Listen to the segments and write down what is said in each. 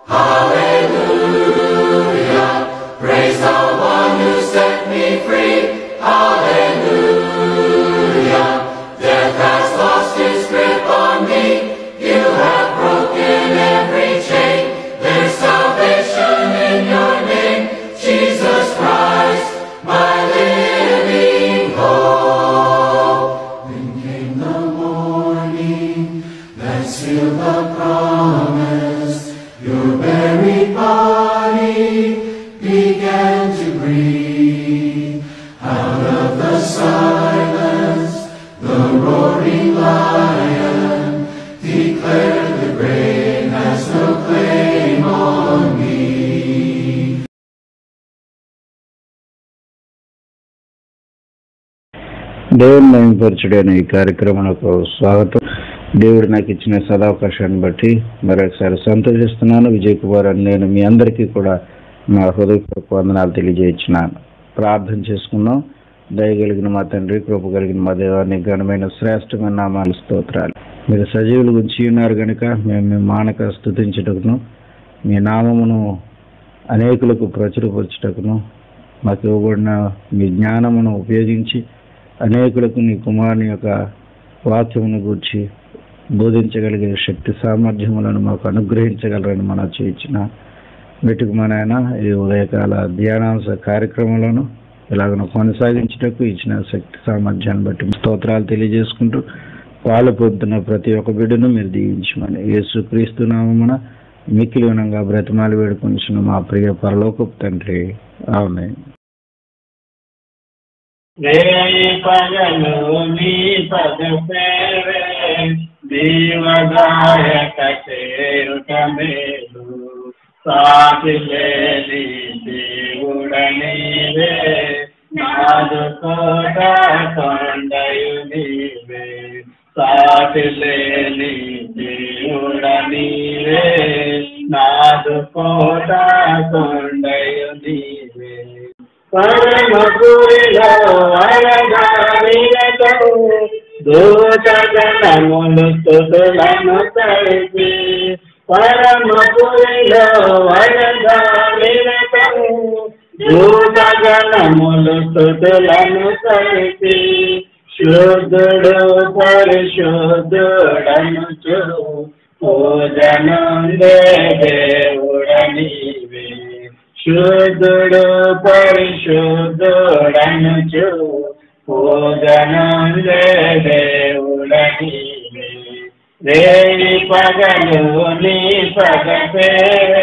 దేవుని మహిమపరచుడైన ఈ కార్యక్రమానికి స్వాగతం దేవుడు నాకు ఇచ్చిన సదావకాశాన్ని బట్టి మరొకసారి సంతోషిస్తున్నాను విజయ్ కుమార్ అని నేను మీ అందరికీ కూడా నా హృదయపూర్వక వందనాలు తెలియజేయించినాను ప్రార్థన చేసుకున్నాం దయగలిగిన మా తండ్రి కృప కలిగిన మా దేవాన్ని ఘనమైన శ్రేష్టమైన నామాలు స్తోత్రాలు మీరు సజీవుల గురించి ఉన్నారు కనుక మేము మీ మానక స్థుతించుటకును మీ నామమును అనేకులకు ప్రచురపరచుటకును మాకు ఇవ్వబడిన మీ జ్ఞానమును ఉపయోగించి అనేకులకు నీ కుమారుని యొక్క వాక్యమును గూర్చి బోధించగలిగే శక్తి సామర్థ్యములను మాకు అనుగ్రహించగలరని మనం చేయించిన వీటికి మన ఆయన ఈ ఉదయకాల ధ్యానాంశ కార్యక్రమంలోను ఇలాగను కొనసాగించుటకు ఇచ్చిన శక్తి సామర్థ్యాన్ని బట్టి స్తోత్రాలు తెలియజేసుకుంటూ పాలు పొందుతున్న ప్రతి ఒక్క బిడ్డను మీరు దీవించమని యేసు క్రీస్తు నామమున మిక్కిలి వినంగా బ్రతిమాలి వేడుకొనిచిన మా ప్రియ పరలోకపు తండ్రి ఆమె రేయి పగలు నీ పద సేవే దీవదాయక చేరుట మేలు సాటి లేని దేవుడ నీవే నాదు కోట కొండయు నీవే సాటి లేని దేవుడ నీవే నాదు కోట కొండయు నీవే పరమపురిలో వరదానిలతో దూతగణములు స్థుతులను కలిపి పరమపురిలో వరదానిలతో దూతగణములు స్థుతులను కలిపి శుద్ధుడు పరిశుద్ధుడను చూ పూజనం దేవుడనివే శుద్ధుడు పరిశుద్ధుడను చూ పూజనం దేవుడని రేయి పగలు నీ పగ పేరే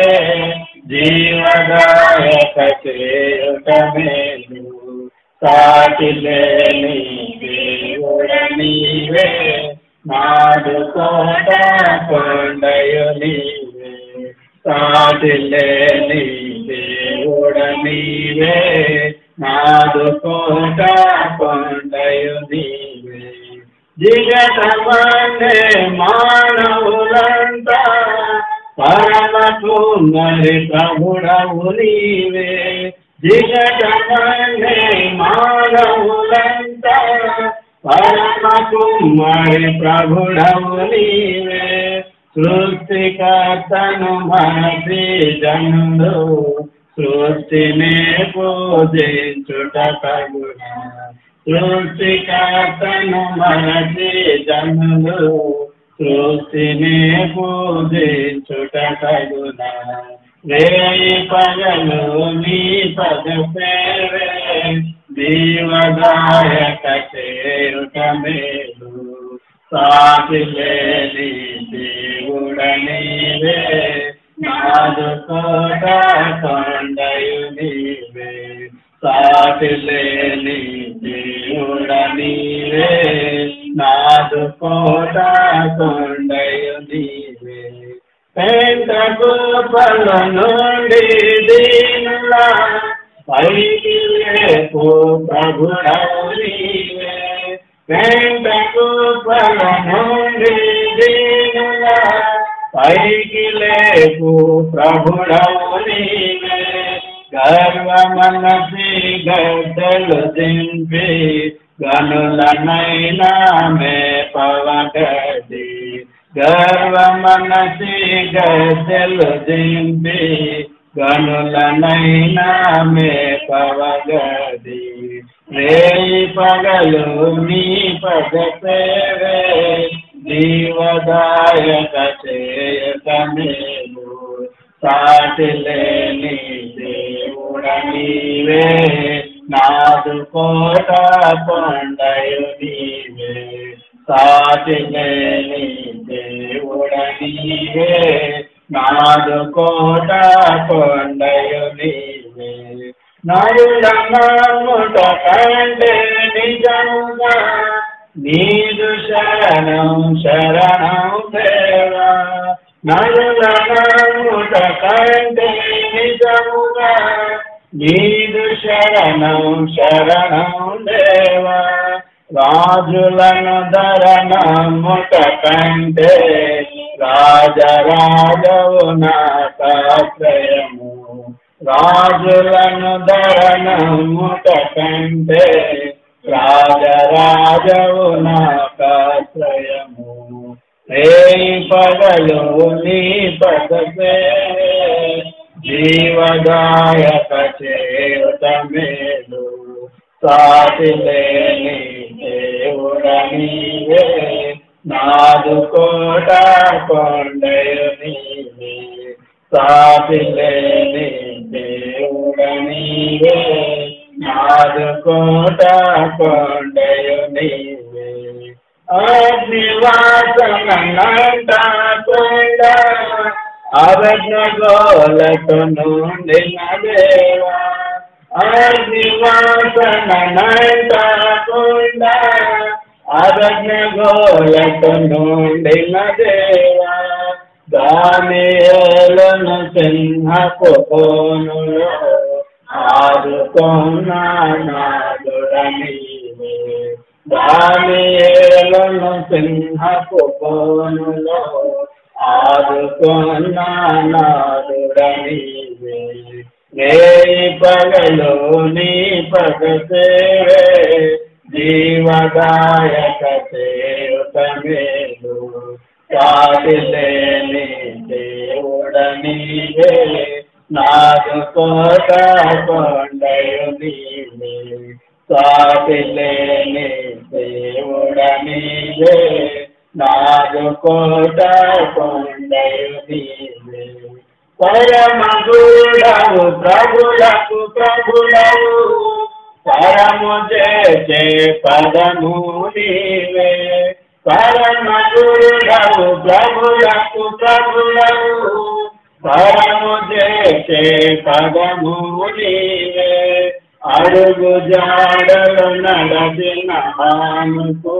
జీవదాయక చేయుట మేలు సాటి లేని దేవుడనివే నాడు కోట కొండయు నీవే సాటి లేని దేవుడ నీవే నాదు కోట కొండయు నీవే దిగటమనే మానవులంతా పరమకు మరి ప్రభుడవు నీవే దిగటమనే మానవులంతా పరమకు మరి ప్రభుడవు నీవే సృష్టికర్తను మనసి జనులు సృష్టిని పూజించుట తగున సృష్టికర్తను మనసి జనులు సృష్టిని పూజించుట తగున రేయి పగలు నీ పద సేవే దీవదాయక చేరుట మేలు సాటి లేని దేవుడ నీవే నాదు కోట కొండయు నీవే సాటి లేని దేవుడ నీవే నాదు కోట కొండయు నీవే పెంట గోపల నుండి దీనులా పైకి లేపు ప్రభుడవు నీవే వెంట గోపల నుండి దీనులా పైకి లేపు ప్రభుడవు నీవే గర్వ మనసి గడ్డలు దింపి గనులనైనా మే పవగడి గర్వమనసి గద్దెలు దింపి గనులనైనా మే పవగది రేయి పగలు నీ పద సేవే జీవదాయక చేయక మేలు సాటి లేని దేవుడ నీవే నాదు కోట కొండయు నీవే సాటి లేని దేవుడ నీవే నాదు కోట కొండయు నీవే నరులముట కంటే నిజముగా నీదు శరణం శరణం దేవా నరులముట కంటే నిజముగా నీదు శరణం శరణం దేవా రాజులను ధరణముట కంటే రాజరాజవు నాశ్రయము రాజులను ధరణముట కంటే రాజరాజవు నాశ్రయము రే పగలు నీ పదసే జీవదాయక చేయుత మేలు సాటి లేని దేవుడ నీవే నాదు కోట కొండయు నీవే సాటి లేని దేవుడ నీవే నాదు కోట కొండయు నీవే అగ్నివాసనంట కొండ అవజ్ఞ గోలతో నుండి దేవా అగ్నివాసనంట కొండ అవజ్ఞ గోలతో నుండి దేవా దానిలను సింహపు కోనులో ఆదుకున్న నాదుడనీవే దానిలను సింహపు కోనులో ఆదుకున్న నాదుడనీవే రే పగలు నీ పగ సేవే జీవదాయక చేయుత మేలు సాటి లేని దేవుడ నీవే నాదు కోట కొండయు నీవే సాటి లేని దేవుడ నీవే నాదు కోట కొండయు నీవే పరమగుడవు ప్రభులకు ప్రభులవు పరము చేసే పదము నీవే పరమగుడవు ప్రభులకు ప్రభులవు పరము చేసే పదము నీవే అడుగు జాడలు నడచిన హానుకు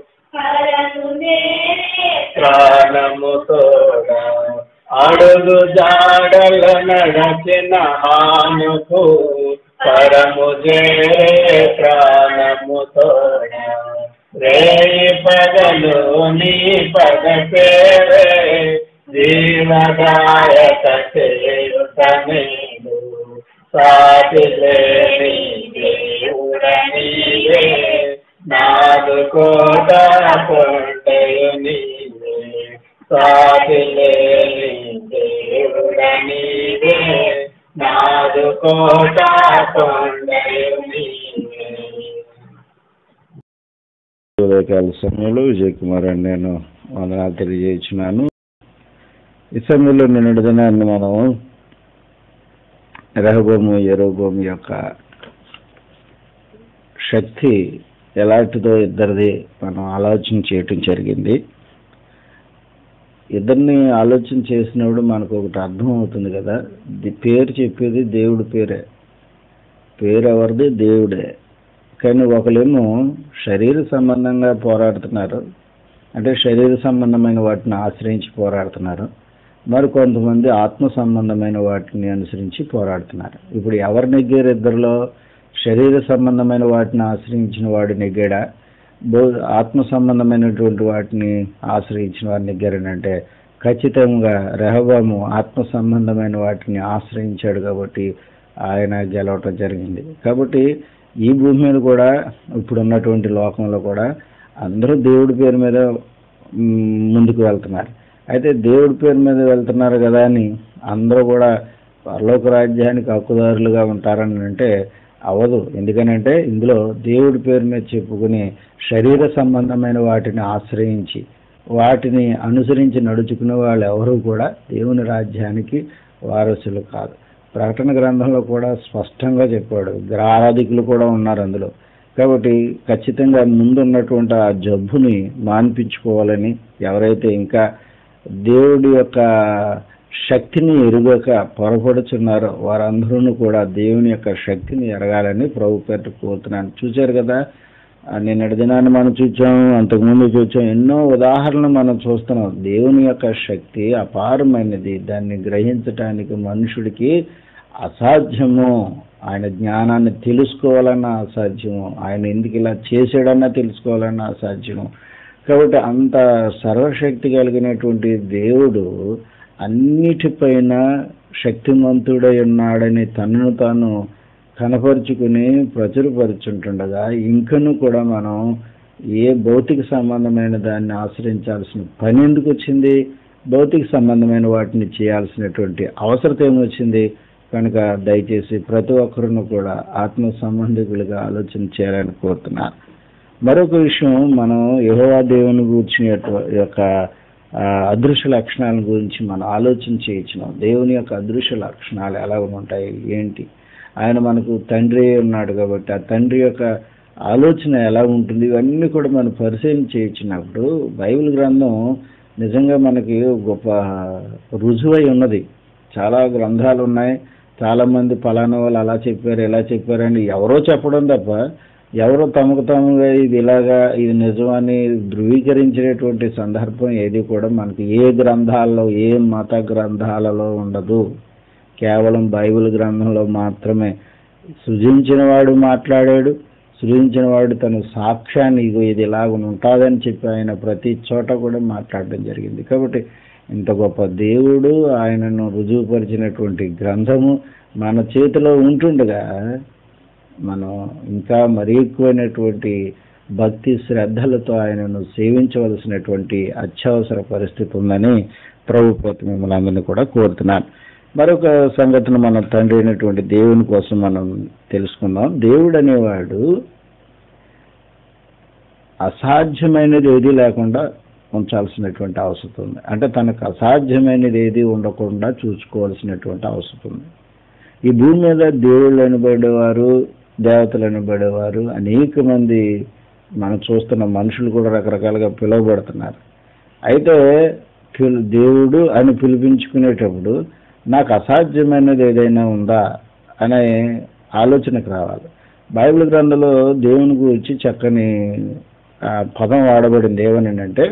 ప్రాణము తోడా అడుగు జాడలు నడచిన హానుకు పరము చేరే ప్రాణము తోడా రే పగలు నీ పగ సేవే జీవదాయక చేయుత మేలు సాటి లేని దేవుడ నీవే నాదు కోట కొండయు నీవే సాటి లేని దేవుడ నీవే నాదు కోట కొండయు నీవే ఉదయకాల సమయంలో విజయ్ కుమార్ అని నేను వందనాలు తెలియజేస్తున్నాను ఈ సమయంలో నిన్నటి దినాన్ని మనము రహబోము ఎరోబోము యొక్క శక్తి ఎలాంటిదో ఇద్దరిది మనం ఆలోచన చేయటం జరిగింది ఇద్దరిని ఆలోచన చేసినప్పుడు మనకు ఒకటి అర్థం అవుతుంది కదా ది పేరు చెప్పేది దేవుడి పేరే పేరు ఎవరిది దేవుడే కానీ ఒకళ్ళేమో శరీర సంబంధంగా పోరాడుతున్నారు అంటే శరీర సంబంధమైన వాటిని ఆశ్రయించి పోరాడుతున్నారు మరి కొంతమంది ఆత్మ సంబంధమైన వాటిని అనుసరించి పోరాడుతున్నారు ఇప్పుడు ఎవరు నెగ్గారు ఇద్దరిలో శరీర సంబంధమైన వాటిని ఆశ్రయించిన వాడు నెగ్గాడా బో ఆత్మ సంబంధమైనటువంటి వాటిని ఆశ్రయించిన వారు నెగ్గారనంటే ఖచ్చితంగా రెహబాము ఆత్మ సంబంధమైన వాటిని ఆశ్రయించాడు కాబట్టి ఆయన గెలవటం జరిగింది కాబట్టి ఈ భూమి మీద కూడా ఇప్పుడు ఉన్నటువంటి లోకంలో కూడా అందరూ దేవుడి పేరు మీద మ్, ముందుకు వెళ్తున్నారు అయితే దేవుడి పేరు మీద వెళ్తున్నారు కదా అని అందరూ కూడా పరలోక రాజ్యానికి హక్కుదారులుగా ఉంటారని అంటే అవ్వదు ఎందుకనంటే ఇందులో దేవుడి పేరు మీద చెప్పుకుని శరీర సంబంధమైన వాటిని ఆశ్రయించి వాటిని అనుసరించి నడుచుకునే వాళ్ళు ఎవరు కూడా దేవుని రాజ్యానికి వారసులు కాదు ప్రకటన గ్రంథంలో కూడా స్పష్టంగా చెప్పాడు ఆరాధికులు కూడా ఉన్నారు అందులో కాబట్టి ఖచ్చితంగా ముందున్నటువంటి ఆ జబ్బుని మాన్పించుకోవాలని ఎవరైతే ఇంకా దేవుడి యొక్క శక్తిని ఎరుగక పొరపడుచున్నారో వారందరూ కూడా దేవుని యొక్క శక్తిని ఎరగాలని ప్రభు పేరు కోరుతున్నాను చూశారు కదా ఆ నిన్నటి దినాన్ని మనం చూచాం అంతకుముందు చూచాం ఎన్నో ఉదాహరణలు మనం చూస్తున్నాం దేవుని యొక్క శక్తి అపారమైనది దాన్ని గ్రహించటానికి మనుషుడికి అసాధ్యము ఆయన జ్ఞానాన్ని తెలుసుకోవాలన్నా అసాధ్యము ఆయన ఎందుకు ఇలా చేసాడన్నా తెలుసుకోవాలన్నా అసాధ్యము కాబట్టి అంత సర్వశక్తి కలిగినటువంటి దేవుడు అన్నిటిపైన శక్తిమంతుడై ఉన్నాడని తనను తాను కనపరుచుకుని ప్రచురపరుచుంటుండగా ఇంకను కూడా మనం ఏ భౌతిక సంబంధమైన దాన్ని ఆశ్రయించాల్సిన పని ఎందుకు వచ్చింది భౌతిక సంబంధమైన వాటిని చేయాల్సినటువంటి అవసరత ఏమొచ్చింది కనుక దయచేసి ప్రతి ఒక్కరును కూడా ఆత్మ సంబంధికులుగా ఆలోచన చేయాలని కోరుతున్నాను మరొక విషయం మనం యెహోవా దేవుని గురించి యొక్క ఆ, అదృశ్య లక్షణాల గురించి మనం ఆలోచన చేయించినాం దేవుని యొక్క అదృశ్య లక్షణాలు ఎలా ఉంటాయి ఏంటి ఆయన మనకు తండ్రి అయి ఉన్నాడు కాబట్టి ఆ తండ్రి యొక్క ఆలోచన ఎలా ఉంటుంది ఇవన్నీ కూడా మనం పరిశీలన చేయించినప్పుడు బైబిల్ గ్రంథం నిజంగా మనకి గొప్ప రుజువై ఉన్నది చాలా గ్రంథాలు ఉన్నాయి చాలా మంది పలానా వాళ్ళు అలా చెప్పారు ఇలా చెప్పారని ఎవరో చెప్పడం తప్ప ఎవరో తమకు తాముగా ఇది ఇలాగా ఇది నిజమని ధృవీకరించేటువంటి సందర్భం ఏది కూడా మనకి ఏ గ్రంథాల్లో ఏ మత గ్రంథాలలో ఉండదు కేవలం బైబిల్ గ్రంథంలో మాత్రమే సృజించిన వాడు మాట్లాడాడు సృజించిన వాడు తన సాక్ష్యాన్ని ఇగో ఇది ఇలాగ ఉంటుందని చెప్పి ఆయన ప్రతి చోట కూడా మాట్లాడడం జరిగింది కాబట్టి ఇంత గొప్ప దేవుడు ఆయనను రుజువుపరిచినటువంటి గ్రంథము మన చేతిలో ఉంటుండగా మనం ఇంకా మరీ ఎక్కువైనటువంటి భక్తి శ్రద్ధలతో ఆయనను సేవించవలసినటువంటి అత్యవసర పరిస్థితి ఉందని ప్రభుత్వం మిమ్మల్ని అందరినీ కూడా కోరుతున్నాను మరొక సంగతిని మన తండ్రి అయినటువంటి దేవుని కోసం మనం తెలుసుకుందాం దేవుడు అనేవాడు అసాధ్యమైనది ఏది లేకుండా ఉంచాల్సినటువంటి అవసరం ఉంది అంటే తనకు అసాధ్యమైనది ఏది ఉండకుండా చూసుకోవాల్సినటువంటి అవసరం ఉంది ఈ భూమి మీద దేవుళ్ళు అనబడేవారు దేవతలు అనబడేవారు అనేక మంది మనం చూస్తున్న మనుషులు కూడా రకరకాలుగా పిలువబడుతున్నారు అయితే పిలు దేవుడు అని పిలిపించుకునేటప్పుడు నాకు అసాధ్యమైనది ఏదైనా ఉందా అనే ఆలోచనకు రావాలి బైబిల్ గ్రంథంలో దేవుని గురించి చక్కని ఆ, పదం వాడబడింది ఏమని అంటే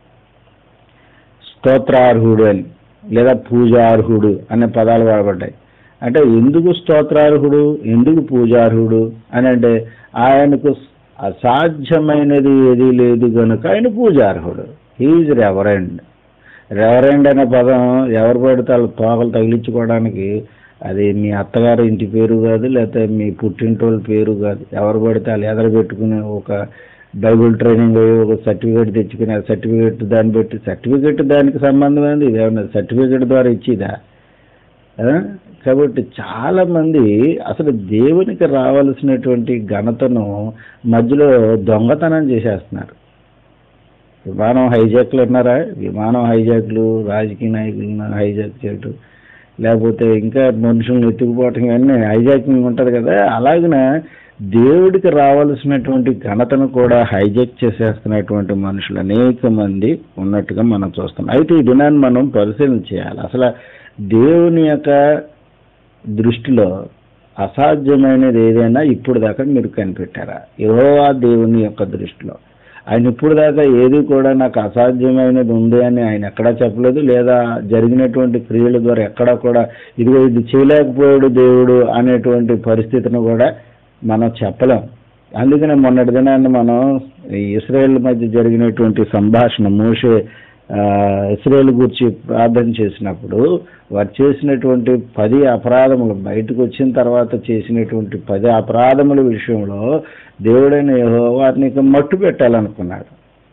స్తోత్రార్హుడు అని లేదా పూజార్హుడు అనే పదాలు వాడబడ్డాయి అంటే ఎందుకు స్తోత్రార్హుడు ఎందుకు పూజార్హుడు అని అంటే ఆయనకు అసాధ్యమైనది ఏది లేదు కనుక ఆయన పూజార్హుడు హీజ్ రెవరెండ్ రెవరెండ్ అనే పదం ఎవరు పడితే వాళ్ళ తోకలు తగిలించుకోవడానికి అది మీ అత్తగారి ఇంటి పేరు కాదు లేకపోతే మీ పుట్టింటోళ్ళ పేరు కాదు ఎవరు పడితే వాళ్ళు ఎదర పెట్టుకుని ఒక బైబుల్ ట్రైనింగ్ అయ్యి ఒక సర్టిఫికేట్ తెచ్చుకుని ఆ సర్టిఫికేట్ దాన్ని పెట్టి సర్టిఫికేట్ దానికి సంబంధమైనది ఇది ఏమన్నా సర్టిఫికేట్ ద్వారా ఇచ్చిదా ఆ? కాబట్టి చాలా మంది అసలు దేవునికి రావాల్సినటువంటి ఘనతను మధ్యలో దొంగతనం చేసేస్తున్నారు విమానం హైజాక్లు అన్నారా విమానం హైజాక్లు రాజకీయ నాయకులను హైజాక్ చేయటం లేకపోతే ఇంకా మనుషులను ఎత్తుకుపోవటం ఇవన్నీ హైజాకింగ్ ఉంటుంది కదా అలాగన దేవుడికి రావాల్సినటువంటి ఘనతను కూడా హైజాక్ చేసేస్తున్నటువంటి మనుషులు అనేక మంది ఉన్నట్టుగా మనం చూస్తున్నాం అయితే ఈ దినాన్ని మనం పరిశీలన చేయాలి అసలు దేవుని యొక్క దృష్టిలో అసాధ్యమైనది ఏదైనా ఇప్పుడు దాకా మీరు కనిపెట్టారా యెహోవా దేవుని యొక్క దృష్టిలో ఆయన ఇప్పుడు దాకా ఏది కూడా నాకు అసాధ్యమైనది ఉంది అని ఆయన ఎక్కడా చెప్పలేదు లేదా జరిగినటువంటి క్రియల ద్వారా ఎక్కడా కూడా ఇదిగో ఇది చేయలేకపోయాడు దేవుడు అనేటువంటి పరిస్థితిని కూడా మనం చెప్పలేం అందుకనే మొన్నటి దినాన్ని మనం ఈ ఇస్రాయేల్ మధ్య జరిగినటువంటి సంభాషణ మోషే ఆ, ఇస్రాయేల్ గురించి ప్రార్థన చేసినప్పుడు వారు చేసినటువంటి పది అపరాధములు బయటకు వచ్చిన తర్వాత చేసినటువంటి పది అపరాధముల విషయంలో దేవుడైన యెహోవా వారిని ఇక మట్టు పెట్టాలనుకున్నాడు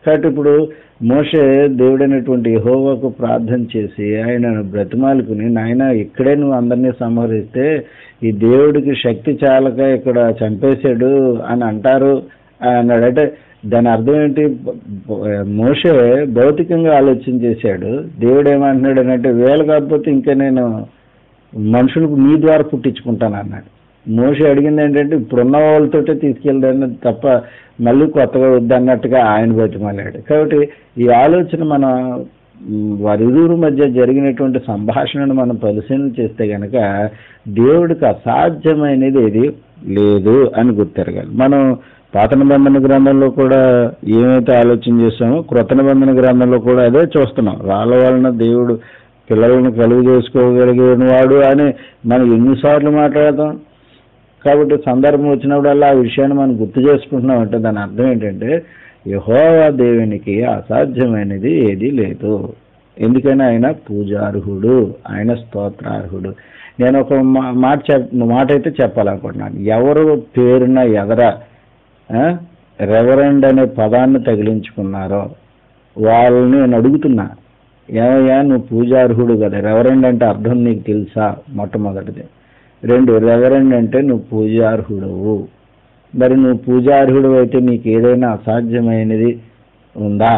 కాబట్టి ఇప్పుడు మోషే దేవుడైనటువంటి యెహోవాకు ప్రార్థన చేసి ఆయన బ్రతిమాలుకుని నాయన ఇక్కడే నువ్వు అందరినీ సంహరిస్తే ఈ దేవుడికి శక్తి చాలక ఇక్కడ చంపేశాడు అని అంటారు అన్నాడు అంటే దాని అర్థం ఏంటి బ- బ- మోషే భౌతికంగా ఆలోచన చేశాడు దేవుడు ఏమంటున్నాడు అని అంటే వేలు కాకపోతే ఇంకా నేను మనుషులకు మీ ద్వారా పుట్టించుకుంటాను అన్నాడు మోషి అడిగింది ఏంటంటే ఇప్పుడున్న వాళ్ళతోటే తీసుకెళ్ళాను తప్ప మళ్ళీ కొత్తగా వద్దన్నట్టుగా ఆయన బతిమాలాడు కాబట్టి ఈ ఆలోచన మన మ్, వారిరువురు మధ్య జరిగినటువంటి సంభాషణను మనం పరిశీలన చేస్తే గనక దేవుడికి అసాధ్యమైనది ఏది లేదు అని గుర్తెరగాలి మనం పాత నిబంధన గ్రంథంలో కూడా ఏమైతే ఆలోచన చేస్తామో క్రొత్త నిబంధన గ్రంథంలో కూడా అదే చూస్తున్నాం రాళ్ళ వలన దేవుడు పిల్లలను కలుగు చేసుకోగలిగిన వాడు అని మనం ఎన్నిసార్లు మాట్లాడతాం కాబట్టి సందర్భం వచ్చినప్పుడల్లా ఆ విషయాన్ని మనం గుర్తు చేసుకుంటున్నాం అంటే దాని అర్థం ఏంటంటే యహోవా దేవునికి అసాధ్యమైనది ఏదీ లేదు ఎందుకని ఆయన పూజార్హుడు ఆయన స్తోత్రార్హుడు నేను ఒక మా- మాట చెప్ మాట అయితే చెప్పాలనుకుంటున్నాను ఎవరు పేరున ఎదర ఆ, రెవరెండ్ అనే పదాన్ని తగిలించుకున్నారో వాళ్ళని నేను అడుగుతున్నా ఏమయ్యా నువ్వు పూజార్హుడు కదా రెవరెండ్ అంటే అర్థం నీకు తెలుసా మొట్టమొదటిది రెండు రెవరెండ్ అంటే నువ్వు పూజార్హుడవు మరి నువ్వు పూజార్హుడు అయితే నీకు ఏదైనా అసాధ్యమైనది ఉందా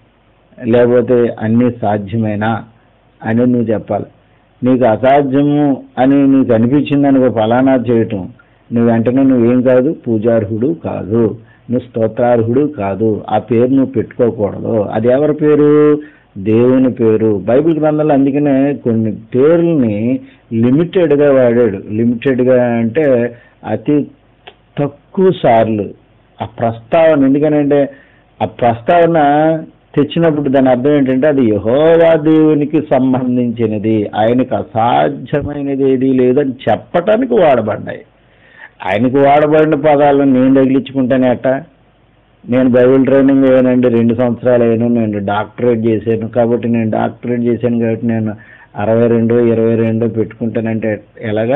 లేకపోతే అన్నీ సాధ్యమేనా అని నువ్వు చెప్పాలి నీకు అసాధ్యము అని నీకు అనిపించింది అనుకో ఫలానా చేయటం నువ్వు వెంటనే నువ్వేం కాదు పూజార్హుడు కాదు నువ్వు స్తోత్రార్హుడు కాదు ఆ పేరు నువ్వు పెట్టుకోకూడదు అది ఎవరి పేరు దేవుని పేరు బైబిల్ గ్రంథంలో అందుకనే కొన్ని పేర్లని లిమిటెడ్గా వాడాడు లిమిటెడ్గా అంటే అతి తక్కువ సార్లు ఆ ప్రస్తావన ఎందుకనంటే ఆ ప్రస్తావన తెచ్చినప్పుడు దాని అర్థం ఏంటంటే అది యహోవా దేవునికి సంబంధించినది ఆయనకు అసాధ్యమైనది ఏది లేదని చెప్పటానికి వాడబడ్డాయి ఆయనకు వాడబడిన పదాలను నేను తగిలించుకుంటానే అట్ట నేను బైబిల్ ట్రైనింగ్ అయ్యానండి రెండు సంవత్సరాలు అయ్యాను నేను డాక్టరేట్ చేశాను కాబట్టి నేను డాక్టరేట్ చేశాను కాబట్టి నేను అరవై రెండు ఇరవై రెండు పెట్టుకుంటానంటే ఎలాగా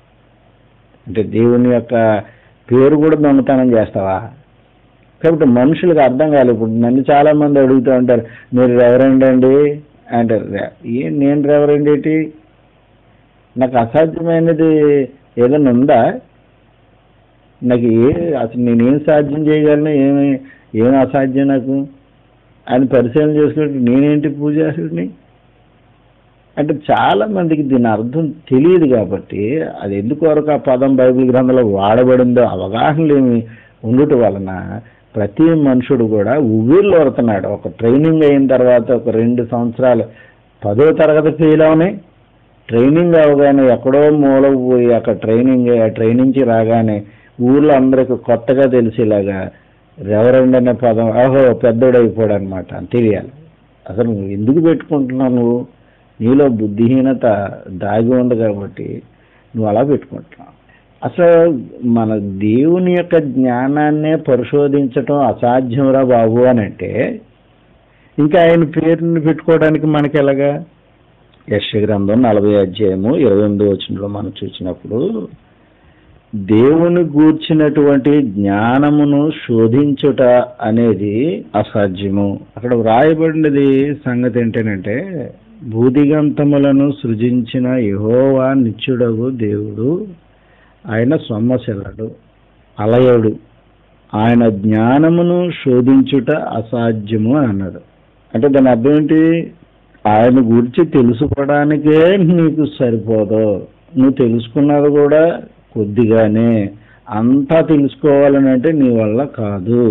అంటే దేవుని యొక్క పేరు కూడా దొంగతనం చేస్తావా కాబట్టి మనుషులకు అర్థం కాలేదు ఇప్పుడు నన్ను చాలా మంది అడుగుతూ ఉంటారు మీరు రెవరెండ్ అండి అంటారు "రె- ఏ నేను రెవరెండ్ ఏంటి నాకు అసాధ్యమైనది ఏదైనా ఉందా నాకు ఏ అసలు నేనేం సాధ్యం చేయగలను ఏమి ఏం అసాధ్యం నాకు అని పరిశీలన చేసుకుంటే నేనేంటి పూజారుడిని అంటే చాలా మందికి దీని అర్థం తెలియదు కాబట్టి అది ఎందుకొరకు ఆ పదం బైబిల్ గ్రంథంలో వాడబడిందో అవగాహన లేమి ఉండటం వలన ప్రతి మనుషుడు కూడా ఉవ్విళ్ళు వరుతున్నాడు ఒక ట్రైనింగ్ అయిన తర్వాత ఒక రెండు సంవత్సరాలు పదో తరగతి ఫెయిల్ అవని ట్రైనింగ్ అవగానే ఎక్కడో మూల పోయి అక్కడ ట్రైనింగ్ ఆ ట్రైనింగ్ నుంచి రాగానే ఊర్లో అందరికి కొత్తగా తెలిసేలాగా రెవరెండ్ అనే పదం ఓహో పెద్దోడైపోయాడు అనమాట తెలియాలి అసలు నువ్వు ఎందుకు పెట్టుకుంటున్నావు నువ్వు నీలో బుద్ధిహీనత దాగి ఉంది కాబట్టి నువ్వు అలా పెట్టుకుంటున్నావు అసలు మన దేవుని యొక్క జ్ఞానాన్నే పరిశోధించటం అసాధ్యంరా బాబు అని అంటే ఇంకా ఆయన పేరుని పెట్టుకోవడానికి మనకి ఎలాగా యశ గ్రంథం నలభై అధ్యాయము ఇరవై ఎనిమిది వచనంలో మనం చూసినప్పుడు దేవుని గూర్చినటువంటి జ్ఞానమును శోధించుట అనేది అసాధ్యము అక్కడ వ్రాయబడినది సంగతి ఏంటంటే భూదిగంతములను సృజించిన యహోవా నిత్యుడగు దేవుడు ఆయన సొమ్మశిల్లడు అలయడు ఆయన జ్ఞానమును శోధించుట అసాధ్యము అని అన్నాడు అంటే దాని అర్థం ఏంటి ఆయన గురించి తెలుసుకోవడానికే నీకు సరిపోదు నువ్వు తెలుసుకున్నది కూడా కొద్దిగానే అంతా తెలుసుకోవాలని అంటే నీ వల్ల కాదు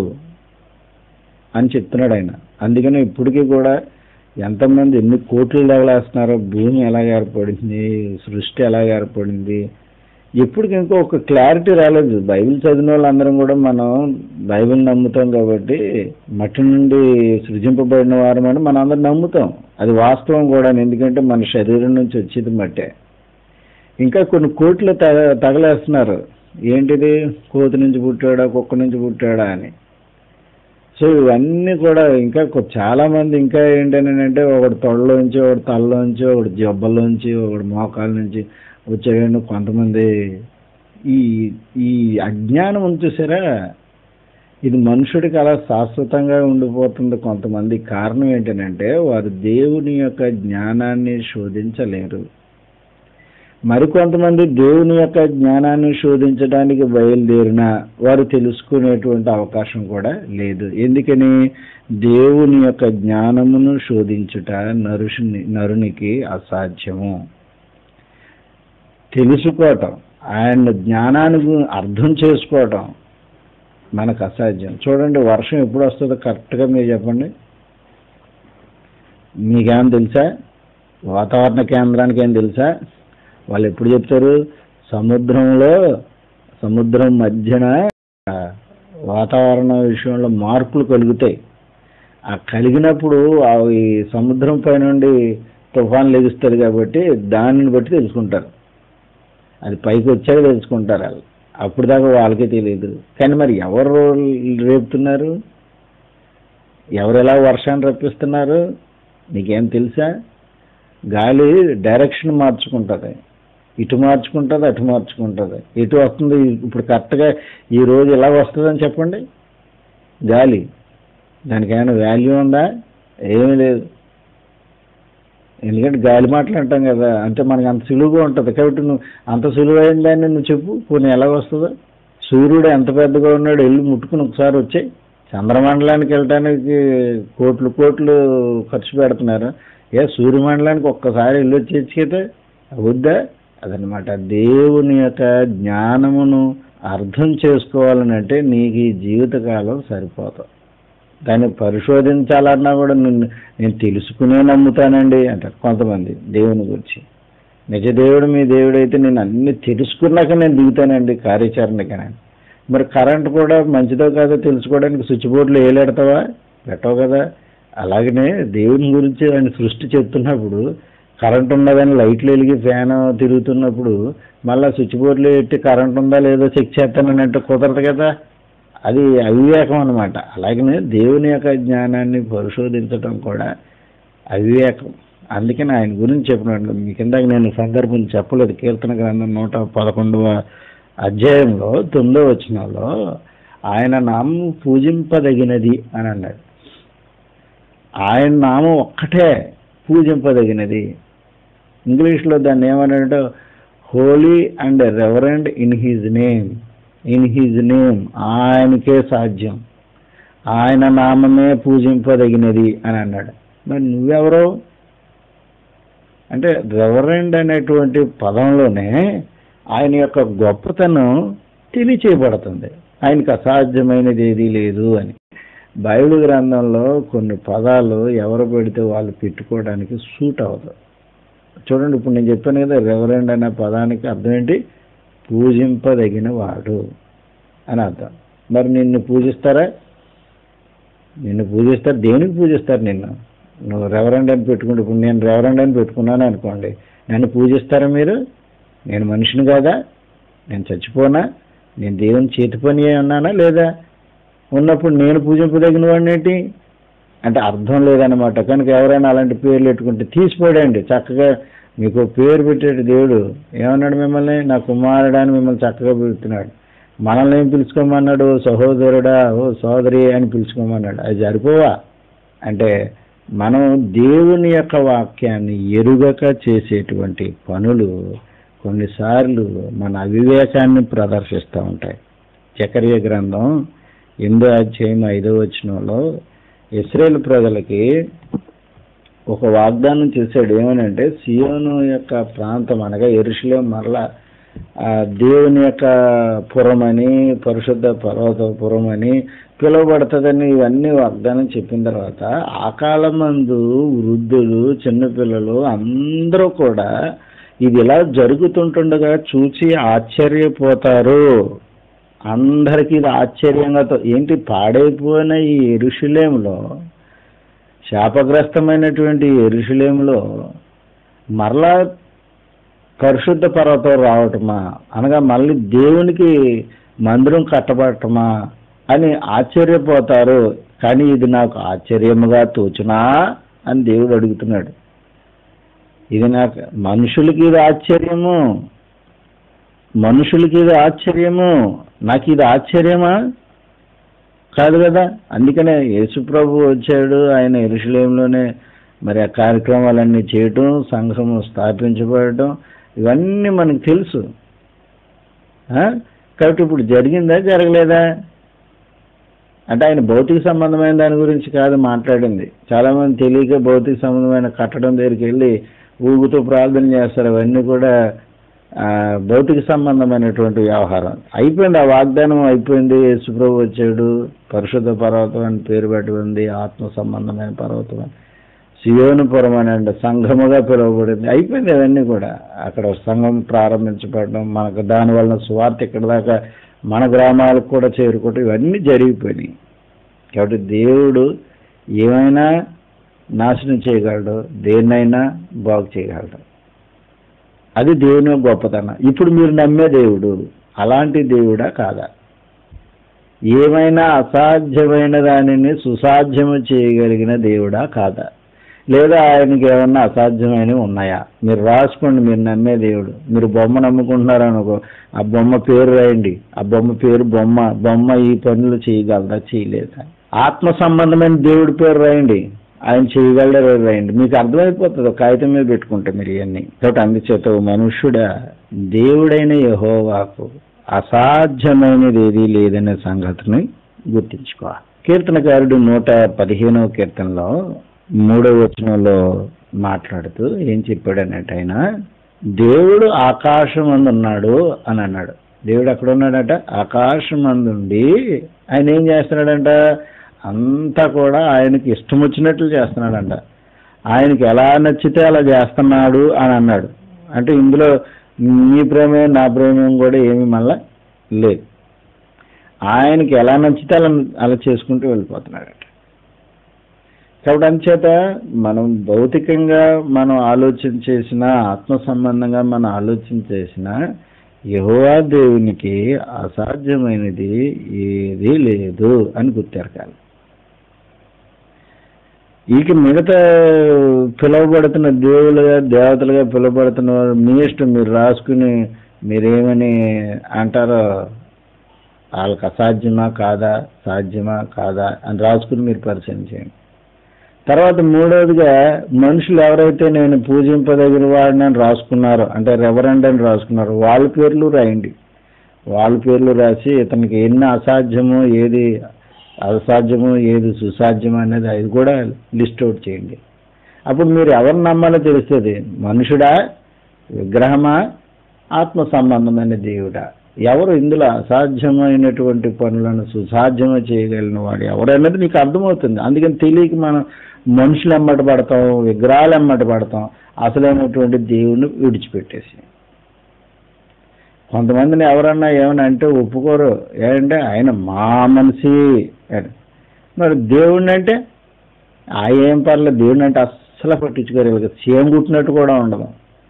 అని చెప్తున్నాడు ఆయన అందుకని ఇప్పటికీ కూడా ఎంతమంది ఎన్ని కోట్లు తగలేస్తున్నారో భూమి ఎలాగ ఏర్పడింది సృష్టి ఎలాగ ఏర్పడింది ఎప్పటికి ఇంకో ఒక క్లారిటీ రాలేదు బైబిల్ చదివిన వాళ్ళందరం కూడా మనం బైబిల్ నమ్ముతాం కాబట్టి మట్టి నుండి సృజింపబడిన వారమని మనం అందరం నమ్ముతాం అది వాస్తవం కూడా ఎందుకంటే మన శరీరం నుంచి వచ్చేది మట్టే ఇంకా కొన్ని కోట్లు తగ తగలేస్తున్నారు ఏంటిది కోతి నుంచి పుట్టాడా కుక్క నుంచి పుట్టాడా అని సో ఇవన్నీ కూడా ఇంకా కొ- చాలా మంది ఇంకా ఏంటంటే ఒకటి తొడలోంచి ఒకటి తలలోంచి ఒకటి జబ్బల్లోంచి ఒకటి మోకాల నుంచి వచ్చేయండి కొంతమంది ఈ ఈ అజ్ఞానం ఉంది చూసారా ఇది మనుషుడికి అలా శాశ్వతంగా ఉండిపోతుంది కొంతమంది కారణం ఏంటంటే వారు దేవుని యొక్క జ్ఞానాన్ని శోధించలేరు మరికొంతమంది దేవుని యొక్క జ్ఞానాన్ని శోధించడానికి బయలుదేరిన వారు తెలుసుకునేటువంటి అవకాశం కూడా లేదు ఎందుకని దేవుని యొక్క జ్ఞానమును శోధించుట నరుషుని నరునికి అసాధ్యము తెలుసుకోవటం ఆయన జ్ఞానాన్ని గు- అర్థం చేసుకోవటం మనకు అసాధ్యం చూడండి వర్షం ఎప్పుడు వస్తుందో కరెక్ట్గా మీరు చెప్పండి మీకేమైనా తెలుసా వాతావరణ కేంద్రానికి ఏం తెలుసా వాళ్ళు ఎప్పుడు చెప్తారు సముద్రంలో సముద్రం మధ్యన ఆ, వాతావరణ విషయంలో మార్పులు కలుగుతాయి ఆ కలిగినప్పుడు ఆ ఈ సముద్రం పై నుండి తుఫాన్ లెగుస్తుంది కాబట్టి దానిని బట్టి తెలుసుకుంటారు అది పైకి వచ్చాక తెలుసుకుంటారు వాళ్ళు అప్పుడు దాకా వాళ్ళకే తెలియదు కానీ మరి ఎవరు రేపుతున్నారు ఎవరు ఎలా వర్షాన్ని రప్పిస్తున్నారు నీకేం తెలుసా గాలి డైరెక్షన్ మార్చుకుంటుంది ఇటు మార్చుకుంటుంది అటు మార్చుకుంటుంది ఇటు వస్తుంది ఇప్పుడు కరెక్ట్గా ఈ రోజు ఇలా వస్తుందని చెప్పండి గాలి దానికి ఏమైనా వాల్యూ ఉందా ఏమీ లేదు ఎందుకంటే గాలి మాటలు అంటాం కదా అంటే మనకి అంత సులువుగా ఉంటుంది కాబట్టి నువ్వు అంత సులువైన దాన్ని నువ్వు చెప్పు పోనీ ఎలా వస్తుందో సూర్యుడు ఎంత పెద్దగా ఉన్నాడు వెళ్ళి ముట్టుకుని ఒకసారి వచ్చాయి చంద్రమండలానికి వెళ్ళటానికి కోట్లు కోట్లు ఖర్చు పెడుతున్నారు ఏ సూర్యమండలానికి ఒక్కసారి వెళ్ళి వచ్చేసి కదా అవుద్దా అదనమాట దేవుని యొక్క జ్ఞానమును అర్థం చేసుకోవాలని అంటే నీకు ఈ జీవితకాలం సరిపోతావు దాన్ని పరిశోధించాలన్నా కూడా నిన్ను నేను తెలుసుకునే నమ్ముతానండి అంటారు కొంతమంది దేవుని గురించి నిజ దేవుడు మీ దేవుడు అయితే నేను అన్ని తెలుసుకున్నాక నేను దిగుతానండి కార్యాచరణకని మరి కరెంట్ కూడా మంచిదో కాదో తెలుసుకోవడానికి స్విచ్ బోర్డులో వేయలేడతావా పెట్టవు కదా అలాగనే దేవుని గురించి ఆయన సృష్టి చెప్తున్నప్పుడు కరెంట్ ఉన్నదని లైట్లు వెలిగి ఫ్యాన్ తిరుగుతున్నప్పుడు మళ్ళీ స్విచ్ బోర్డులో పెట్టి కరెంట్ ఉందా లేదో చెక్ చేస్తానని అంటే కుదరదు కదా అది అవివేకం అనమాట అలాగనే దేవుని యొక్క జ్ఞానాన్ని పరిశోధించడం కూడా అవివేకం అందుకని ఆయన గురించి చెప్పినట్టు మీ కిందకి నేను సందర్భం చెప్పలేదు కీర్తన గ్రంథం నూట పదకొండవ అధ్యాయంలో తొమ్మిదవ వచనంలో ఆయన నామం పూజింపదగినది అని అన్నాడు ఆయన నామం ఒక్కటే పూజింపదగినది ఇంగ్లీష్లో దాన్ని ఏమన్నాడు holy and reverend in his name in his name ఆయనకే సాధ్యం ఆయన నామమే పూజింపదగినది అని అన్నాడు మరి నువ్వెవరో అంటే రెవరెండ్ అనేటువంటి పదంలోనే ఆయన యొక్క గొప్పతనం తెలియచేయబడుతుంది ఆయనకు అసాధ్యమైనది ఏదీ లేదు అని బైబిల్ గ్రంథంలో కొన్ని పదాలు ఎవరు పెడితే వాళ్ళు పెట్టుకోవడానికి సూట్ అవ్వదు చూడండి ఇప్పుడు నేను చెప్పాను కదా రెవరెండ్ అనే పదానికి అర్థం ఏంటి పూజింపదగిన వాడు అని అర్థం మరి నిన్ను పూజిస్తారా నిన్ను పూజిస్తారు దేనికి పూజిస్తారు నిన్ను నువ్వు రెవరెండ్ అని పెట్టుకుంటే ఇప్పుడు నేను రెవరెండ్ అని పెట్టుకున్నాను అనుకోండి నన్ను పూజిస్తారా మీరు నేను మనిషిని కాదా నేను చచ్చిపోనా నేను దేవుని చేతి పని అయి ఉన్నానా లేదా ఉన్నప్పుడు నేను పూజింపదగిన వాడిని ఏంటి అంటే అర్థం లేదనమాట కనుక ఎవరైనా అలాంటి పేర్లు పెట్టుకుంటే తీసిపోడండి చక్కగా మీకు పేరు పెట్టేటి దేవుడు ఏమన్నాడు మిమ్మల్ని నా కుమారుడా అని మిమ్మల్ని చక్కగా పిలుస్తున్నాడు మనల్ని ఏం పిలుచుకోమన్నాడు "ఓ సహోదరుడా ఓ సోదరి అని పిలుచుకోమన్నాడు అది సరిపోవా అంటే మనం దేవుని యొక్క వాక్యాన్ని ఎరుగక చేసేటువంటి పనులు కొన్నిసార్లు మన అవివేకాన్ని ప్రదర్శిస్తూ ఉంటాయి చకర్య గ్రంథం ఎనిమిదో అధ్యాయం ఐదో వచనంలో ఇస్రాయేల్ ప్రజలకి ఒక వాగ్దానం చేశాడు ఏమనంటే సియోను యొక్క ప్రాంతం అనగా ఎరుషులేం మరలా ఆ దేవుని యొక్క పురమని పరిశుద్ధ పర్వత పురమని పిలువబడుతుందని ఇవన్నీ వాగ్దానం చెప్పిన తర్వాత ఆ కాలమందు వృద్ధులు చిన్నపిల్లలు అందరూ కూడా ఇది ఇలా జరుగుతుంటుండగా చూసి ఆశ్చర్యపోతారు అందరికీ ఇది ఆశ్చర్యంగా తో- ఏంటి పాడైపోయిన ఈ ఎరుషులేములో శాపగ్రస్తమైనటువంటి ఈ ఎరుషులేములో మరలా పరిశుద్ధ పర్వతం రావటమా అనగా మళ్ళీ దేవునికి మందిరం కట్టబడటమా అని ఆశ్చర్యపోతారు కానీ ఇది నాకు ఆశ్చర్యముగా తోచునా అని దేవుడు అడుగుతున్నాడు ఇది నాకు మనుషులకి ఇది ఆశ్చర్యము మనుషులకి ఇది ఆశ్చర్యము నాకు ఇది ఆశ్చర్యమా కాదు కదా అందుకనే యేసుప్రభు వచ్చాడు ఆయన ఎరుషులేంలోనే మరి ఆ కార్యక్రమాలన్నీ చేయటం సంఘము స్థాపించబడటం ఇవన్నీ మనకు తెలుసు ఆ? కాబట్టి ఇప్పుడు జరిగిందా జరగలేదా అంటే ఆయన భౌతిక సంబంధమైన దాని గురించి కాదు మాట్లాడింది చాలామంది తెలియక భౌతిక సంబంధమైన కట్టడం దగ్గరికి వెళ్ళి ఊగుతూ ప్రార్థన చేస్తారు అవన్నీ కూడా ఆ, భౌతిక సంబంధమైనటువంటి వ్యవహారం అయిపోయింది ఆ వాగ్దానం అయిపోయింది యేసుప్రభు వచ్చాడు పరిశుద్ధ పర్వతం అని పేరు పెట్టి ఉంది ఆత్మ సంబంధమైన పర్వతం అని సియోనుపురం అని అంటే సంఘముగా పిలువబడింది అయిపోయింది అవన్నీ కూడా అక్కడ సంఘం ప్రారంభించబడడం మనకు దాని వలన స్వార్థ ఇక్కడ దాకా మన గ్రామాలకు కూడా చేరుకోవటం ఇవన్నీ జరిగిపోయినాయి కాబట్టి దేవుడు ఏమైనా నాశనం చేయగలడు దేన్నైనా బాగు చేయగలడు అది దేవుని యొక్క గొప్పతనం ఇప్పుడు మీరు నమ్మే దేవుడు అలాంటి దేవుడా కాదా ఏమైనా అసాధ్యమైన దానిని సుసాధ్యము చేయగలిగిన దేవుడా కాదా లేదా ఆయనకి ఏమన్నా అసాధ్యమైనవి ఉన్నాయా మీరు రాసుకోండి మీరు నమ్మే దేవుడు మీరు బొమ్మ నమ్ముకుంటున్నారు అనుకో ఆ బొమ్మ పేరు రాయండి ఆ బొమ్మ పేరు బొమ్మ బొమ్మ ఈ పనులు చేయగలదా చేయలేదా ఆత్మ సంబంధమైన దేవుడి పేరు రాయండి ఆయన చేయగలరా రాయండి మీకు అర్థమైపోతుంది ఒక కాగితం మీద పెట్టుకుంటే మీరు ఇవన్నీ కాబట్టి అందుచేత ఓ మనుష్యుడా దేవుడైన యహోవాకు అసాధ్యమైనది ఏదీ లేదనే సంగతిని గుర్తించుకోవాలి కీర్తనకారుడు నూట పదిహేనవ కీర్తనలో మూడవ వచనంలో మాట్లాడుతూ ఏం చెప్పాడన్నట్టు ఆయన దేవుడు ఆకాశం ఉన్నాడు అని అన్నాడు దేవుడు ఎక్కడ ఉన్నాడట ఆకాశం ఉండి ఆయన ఏం చేస్తున్నాడంట అంతా కూడా ఆయనకి ఇష్టం వచ్చినట్లు చేస్తున్నాడంట ఆయనకి ఎలా నచ్చితే అలా చేస్తున్నాడు అని అన్నాడు అంటే ఇందులో నీ ప్రేమే నా ప్రేమేం కూడా ఏమి మళ్ళా లేదు ఆయనకి ఎలా నచ్చితే అలా అలా చేసుకుంటూ వెళ్ళిపోతున్నాడట కాబట్టి అంచేత మనం భౌతికంగా మనం ఆలోచన చేసిన ఆత్మ సంబంధంగా మనం ఆలోచన చేసిన యహోవా దేవునికి అసాధ్యమైనది ఏదీ లేదు అని గుర్తెరకాలి ఇక మిగతా పిలువబడుతున్న దేవులుగా దేవతలుగా పిలువబడుతున్న వారు మీ ఇష్టం మీరు రాసుకుని మీరేమని అంటారో వాళ్ళకి అసాధ్యమా కాదా సాధ్యమా కాదా అని రాసుకుని మీరు పరిచయం చేయండి తర్వాత మూడవదిగా మనుషులు ఎవరైతే నేను పూజింపదగిన వాడిని అని రాసుకున్నారో అంటే రెవరెండ్ అని రాసుకున్నారో వాళ్ళ పేర్లు రాయండి వాళ్ళ పేర్లు రాసి ఇతనికి ఎన్ని అసాధ్యమో ఏది అసాధ్యమో ఏది సుసాధ్యమో అనేది అది కూడా లిస్ట్ అవుట్ చేయండి అప్పుడు మీరు ఎవరు నమ్మాలో తెలుస్తుంది మనుషుడా విగ్రహమా ఆత్మ సంబంధమైన దేవుడా ఎవరు ఇందులో అసాధ్యమైనటువంటి పనులను సుసాధ్యమ చేయగలిగిన వాడు ఎవరన్నది మీకు అర్థమవుతుంది అందుకని తెలియక మనం మనుషులు ఎమ్మట పడతాం విగ్రహాలు ఎమ్మట పడతాం అసలైనటువంటి దేవుణ్ణి విడిచిపెట్టేసి కొంతమందిని ఎవరన్నా ఏమని అంటే ఒప్పుకోరు ఏంటంటే ఆయన మా మనిషి అని మరి దేవుణ్ణి అంటే ఆ ఏం పర్లేదు దేవుణ్ణి అంటే అస్సలు పట్టించుకోరు వీళ్ళకి సేమ్ కుట్టినట్టు కూడా ఉండదు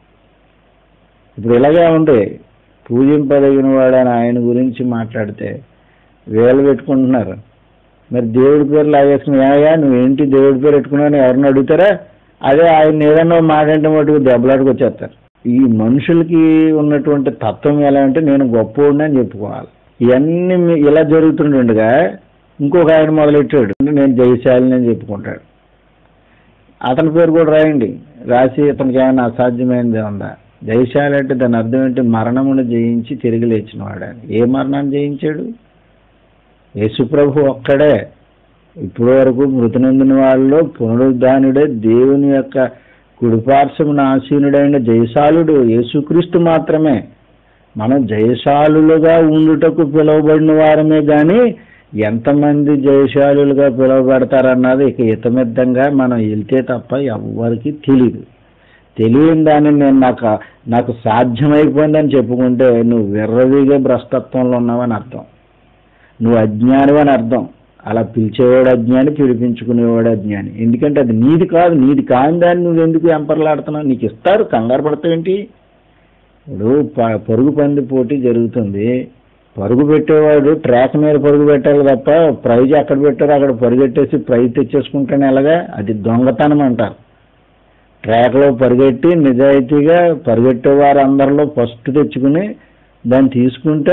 ఇప్పుడు ఇలాగే ఉంది పూజింపదగిన వాడు అని ఆయన గురించి మాట్లాడితే వేలు పెట్టుకుంటున్నారు మరి దేవుడి పేరు లాగేసుకుని ఏమయ్యా నువ్వేంటి దేవుడి పేరు పెట్టుకున్నావు ఎవరిని అడుగుతారా అదే ఆయన ఏదన్నా మాట అంటే మటుకు దెబ్బలాడికి వచ్చేస్తారు ఈ మనుషులకి ఉన్నటువంటి తత్వం ఎలా అంటే నేను గొప్పోడిని అని చెప్పుకోవాలి ఇవన్నీ మీ- ఇలా జరుగుతుండగా ఇంకొక ఆయన మొదలెట్టాడు నేను జయశాలిని అని చెప్పుకుంటాడు అతని పేరు కూడా రాయండి రాసి ఇతనికి ఏమైనా అసాధ్యమైనది ఉందా జయశాలి అంటే దాని అర్థం ఏంటి మరణమును జయించి తిరిగి లేచిన వాడని ఏ మరణాన్ని జయించాడు యేసుప్రభు ఒక్కడే ఇప్పటి వరకు మృతి నొందిన వాళ్ళలో పునరుద్ధానుడే దేవుని యొక్క కుడిపార్శ్వమున ఆసీనుడైన జయశాలుడు యేసుక్రీస్తు మాత్రమే మనం జయశాలులుగా ఉండుటకు పిలువబడిన వారమే కానీ ఎంతమంది జయశాలులుగా పిలువబడతారన్నది ఇక ఇతమిద్దంగా మనం వెళ్తే తప్ప ఎవ్వరికి తెలియదు తెలియని దాన్ని నేను నాకు నాకు సాధ్యమైపోయిందని చెప్పుకుంటే నువ్వు విర్రవీగే భ్రష్టత్వంలో ఉన్నావని అర్థం నువ్వు అజ్ఞాని అని అర్థం అలా పిలిచేవాడు అజ్ఞాని పిలిపించుకునేవాడు అజ్ఞాని ఎందుకంటే అది నీది కాదు నీది కాని దాన్ని నువ్వు ఎందుకు ఎంపర్లాడుతున్నావు నీకు ఇస్తారు కంగారు పడతావేంటి ఇప్పుడు ప- పరుగు పంది పోటీ జరుగుతుంది పరుగు పెట్టేవాడు ట్రాక్ మీద పరుగు పెట్టాలి తప్ప ప్రైజ్ ఎక్కడ పెట్టారో అక్కడ పరుగెట్టేసి ప్రైజ్ తెచ్చేసుకుంటాను ఎలాగా అది దొంగతనం అంటారు ట్రాక్లో పరిగెట్టి నిజాయితీగా పరిగెట్టే వారు అందరిలో ఫస్ట్ తెచ్చుకుని దాన్ని తీసుకుంటే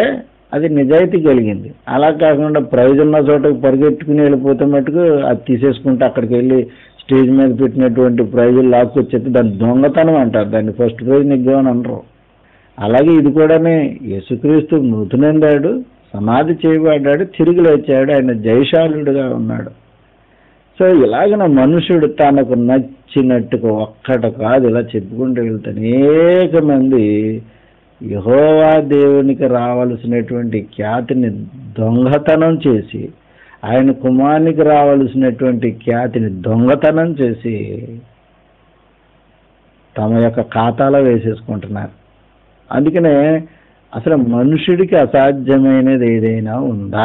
అది నిజాయితీ కలిగింది అలా కాకుండా ప్రైజ్ ఉన్న చోటకు పరిగెట్టుకుని వెళ్ళిపోతే మటుకు అది తీసేసుకుంటే అక్కడికి వెళ్ళి స్టేజ్ మీద పెట్టినటువంటి ప్రైజులు లాక్కొచ్చేది దాన్ని దొంగతనం అంటారు దాన్ని ఫస్ట్ ప్రైజ్ నెగ్గామని అనరు అలాగే ఇది కూడానే యేసుక్రీస్తు మృతునందాడు సమాధి చేయబడ్డాడు తిరిగి లేచాడు ఆయన జయశాలుడుగా ఉన్నాడు సో ఇలాగన మనుషుడు తనకు నచ్చినట్టుగా ఒక్కట కాదు ఇలా చెప్పుకుంటూ వెళ్తే అనేక మంది యహోవా దేవునికి రావలసినటువంటి ఖ్యాతిని దొంగతనం చేసి ఆయన కుమారునికి రావలసినటువంటి ఖ్యాతిని దొంగతనం చేసి తమ యొక్క ఖాతాలో వేసేసుకుంటున్నారు అందుకనే అసలు మనుషుడికి అసాధ్యమైనది ఏదైనా ఉందా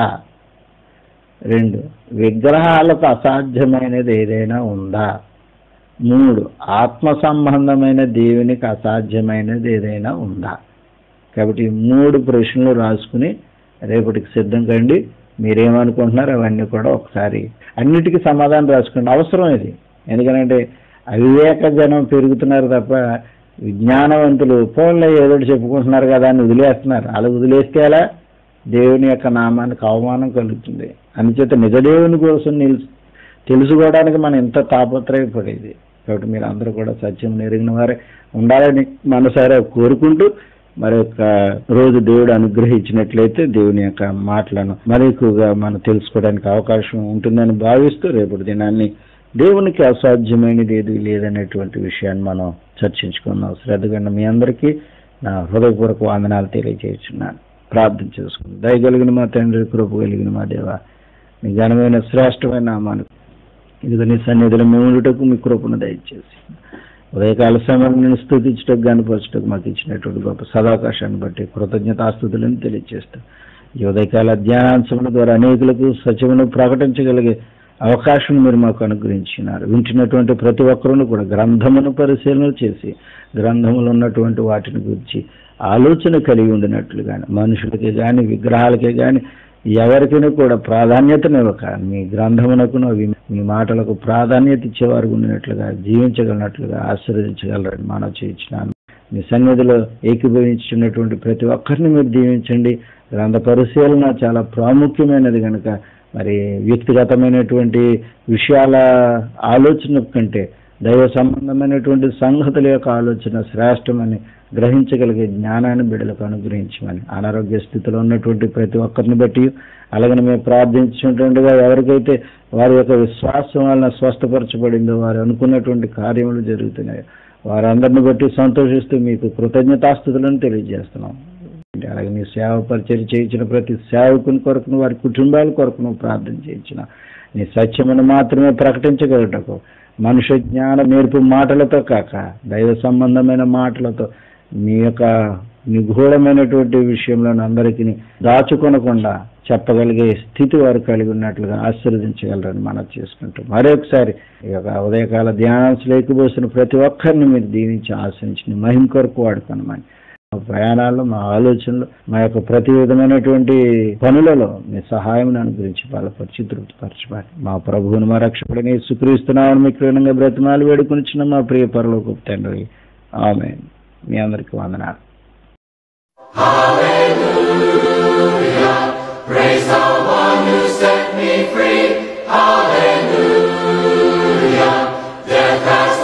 రెండు విగ్రహాలకు అసాధ్యమైనది ఏదైనా ఉందా మూడు ఆత్మ సంబంధమైన దేవునికి అసాధ్యమైనది ఏదైనా ఉందా కాబట్టి ఈ మూడు ప్రశ్నలు రాసుకుని రేపటికి సిద్ధం కండి మీరేమనుకుంటున్నారు అవన్నీ కూడా ఒకసారి అన్నిటికీ సమాధానం రాసుకోండి అవసరం ఇది ఎందుకంటే అవివేక జనం పెరుగుతున్నారు తప్ప విజ్ఞానవంతులు ఫోన్లో ఏదో ఒకటి చెప్పుకుంటున్నారు కదా అని వదిలేస్తున్నారు అలా వదిలేస్తే అలా దేవుని యొక్క నామానికి అవమానం కలుగుతుంది అందుచేత నిజ దేవుని కోసం నిలుసు తెలుసుకోవడానికి మనం ఎంత తాపత్రయపడేది కాబట్టి మీరు అందరూ కూడా సత్యం నెరిగిన వారే ఉండాలని మనసారా కోరుకుంటూ మరి యొక్క రోజు దేవుడు అనుగ్రహించినట్లయితే దేవుని యొక్క మాటలను మరి ఎక్కువగా మనం తెలుసుకోవడానికి అవకాశం ఉంటుందని భావిస్తూ రేపటి దినాన్ని దేవునికి అసాధ్యమైనది ఏది లేదనేటువంటి విషయాన్ని మనం చర్చించుకుందాం శ్రద్ధగా మీ అందరికీ నా హృదయపూర్వక వందనాలు తెలియజేస్తున్నాను ప్రార్థన చేసుకుందాం దయగలిగిన మా తండ్రి కృప కలిగిన మా దేవ మీ ఘనమైన శ్రేష్టమైన నామానికి ఇదిగో నీ సన్నిధిలో మేము ఉండుటకు మీ కృపను దయచేసి ఉదయకాల సమయం నేను స్థుతించటకు గనపరచటకు మాకు ఇచ్చినటువంటి గొప్ప సదావకాశాన్ని బట్టి కృతజ్ఞతాస్తుతులను తెలియజేస్తాం ఈ ఉదయకాల ధ్యానాంశముల ద్వారా అనేకులకు సత్యమును ప్రకటించగలిగే అవకాశం మీరు మాకు అనుగ్రహించినారు వింటున్నటువంటి ప్రతి ఒక్కరూ కూడా గ్రంథమును పరిశీలన చేసి గ్రంథములు ఉన్నటువంటి వాటిని గురించి ఆలోచన కలిగి ఉండినట్లు కానీ మనుషులకి కానీ విగ్రహాలకే కానీ ఎవరికైనా కూడా ప్రాధాన్యతనివ్వక మీ గ్రంథమునకును అవి మీ మాటలకు ప్రాధాన్యత ఇచ్చేవారు ఉండినట్లుగా జీవించగలిగినట్లుగా ఆశీర్వదించగలరని మనం చేయించినాను మీ సన్నిధిలో ఏకీభవించున్నటువంటి ప్రతి ఒక్కరిని మీరు దీవించండి గ్రంథ పరిశీలన చాలా ప్రాముఖ్యమైనది కనుక మరి వ్యక్తిగతమైనటువంటి విషయాల ఆలోచన కంటే దైవ సంబంధమైనటువంటి సంగతుల యొక్క ఆలోచన శ్రేష్టమని గ్రహించగలిగే జ్ఞానాన్ని బిడ్డలకు అనుగ్రహించమని అనారోగ్య స్థితిలో ఉన్నటువంటి ప్రతి ఒక్కరిని బట్టి అలాగని మేము ప్రార్థించినటువంటిగా ఎవరికైతే వారి యొక్క విశ్వాసం వలన స్వస్థపరచబడిందో వారు అనుకున్నటువంటి కార్యములు జరుగుతున్నాయో వారందరిని బట్టి సంతోషిస్తూ మీకు కృతజ్ఞతాస్థుతులను తెలియజేస్తున్నాం అలాగే మీ సేవ పరిచయం చేయించిన ప్రతి సేవకుని కొరకును వారి కుటుంబాల కొరకును ప్రార్థన చేయించిన నీ సత్యమును మాత్రమే ప్రకటించగలటకు మనుష్య జ్ఞాన నేర్పు మాటలతో కాక దైవ సంబంధమైన మాటలతో మీ యొక్క నిగూఢమైనటువంటి విషయంలో అందరికీ దాచుకొనకుండా చెప్పగలిగే స్థితి వారు కలిగి ఉన్నట్లుగా ఆశీర్వదించగలరని మనం చేసుకుంటాం మరొకసారి ఈ యొక్క ఉదయకాల ధ్యానాంశ లేకపోసిన ప్రతి ఒక్కరిని మీరు దీవించి ఆశించి మహిమ కొరకు వాడుకోనమని మా ప్రయాణాల్లో మా ఆలోచనలు మా యొక్క ప్రతి విధమైనటువంటి పనులలో మీ సహాయం అనుగ్రహించి బలపరిచి తృప్తిపరచమని మా ప్రభువుని మా రక్షకుడిని సుక్రీస్తున్నామని మీకు రుణంగా బ్రతిమాలు వేడుకొనిచ్చిన మా ప్రియ పరలోకి తండ్రి ఆమె మీ అందరికీ వందనాలు Praise the one who set me free. Hallelujah. Death has